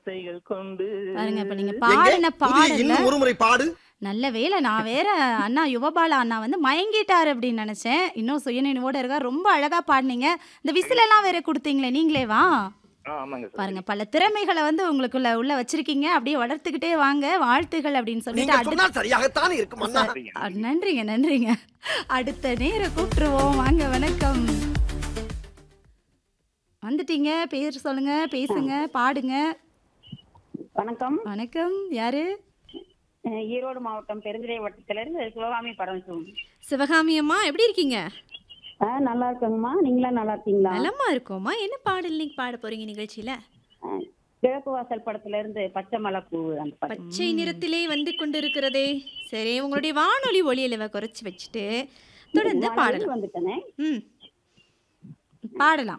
வார்த்தைகள் கொண்டு பாருங்க இப்ப நீங்க எங்க? பாடின புதிய பாடல்ல இன்னும் ஒரு முறை பாடு நல்ல வேளை நான் வேற அண்ணா யுவபாலா அண்ணா வந்து மயங்கிட்டாரு அப்படின்னு நினைச்சேன் இன்னும் சுயநினைவோட இருக்கா ரொம்ப அழகா பாடினீங்க இந்த விசில் எல்லாம் வேற கொடுத்தீங்களே நீங்களே வா ஆ, ஆமாங்க சார் பாருங்க பல திறமைகளை வந்து உங்களுக்குள்ள உள்ள வச்சிருக்கீங்க அப்படியே வளர்த்துக்கிட்டே வாங்க வாழ்த்துகள் அப்படின்னு சொல்லிட்டு நீங்க அடுத்த சொன்னால் சரியாகத்தான் இருக்கும் அண்ணா அ, நன்றிங்க நன்றிங்க அடுத்த நேர கூப்பிட்டுருவோம் வாங்க வணக்கம் வந்துட்டீங்க பேர் சொல்லுங்க பேசுங்க பாடுங்க வணக்கம் வணக்கம் யாரு அஹ் ஈரோடு மாவட்டம் பெருந்துறை வட்டத்திலிருந்து சிவகாமி பரமசிவம் சிவகாமி அம்மா எப்படி இருக்கீங்க ஆ நல்லா இருக்கேங்கம்மா நீங்களாம் நல்லா இருக்கீங்களா நலமா இருக்கோமா என்ன பாடல் நீங்க பாட போறீங்க நிகழ்ச்சியில அஹ் கிழக்கு வாசல் படத்துல இருந்து பச்சை மலை பூ அந்த படம் பச்சை நிறத்திலே வந்து கொண்டிருக்கிறதே சரி உங்களுடைய வானொலி ஒளியளவை குறைச்சு வச்சுட்டு தொடர்ந்து பாடலாம் வந்துட்டேனே ம் பாடலாம்